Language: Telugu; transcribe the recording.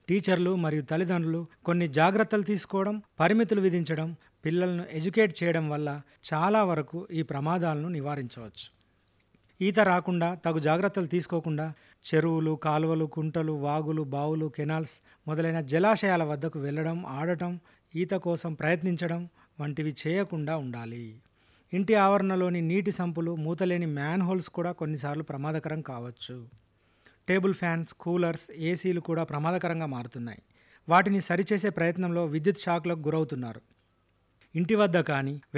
టీచర్లు మరియు తల్లిదండ్రులు కొన్ని జాగ్రత్తలు తీసుకోవడం పరిమితులు విధించడం పిల్లలను ఎడ్యుకేట్ చేయడం వల్ల చాలా వరకు ఈ ప్రమాదాలను నివారించవచ్చు ఈత రాకుండా తగు జాగ్రత్తలు తీసుకోకుండా చెరువులు కాలువలు కుంటలు వాగులు బావులు కెనాల్స్ మొదలైన జలాశయాల వద్దకు వెళ్ళడం ఆడటం ఈత కోసం ప్రయత్నించడం వంటివి చేయకుండా ఉండాలి ఇంటి ఆవరణలోని నీటి సంపులు మూతలేని మ్యాన్ హోల్స్ కూడా కొన్నిసార్లు ప్రమాదకరం కావచ్చు టేబుల్ ఫ్యాన్స్ కూలర్స్ ఏసీలు కూడా ప్రమాదకరంగా మారుతున్నాయి వాటిని సరిచేసే ప్రయత్నంలో విద్యుత్ షాక్లకు గురవుతున్నారు ఇంటి వద్ద కానీ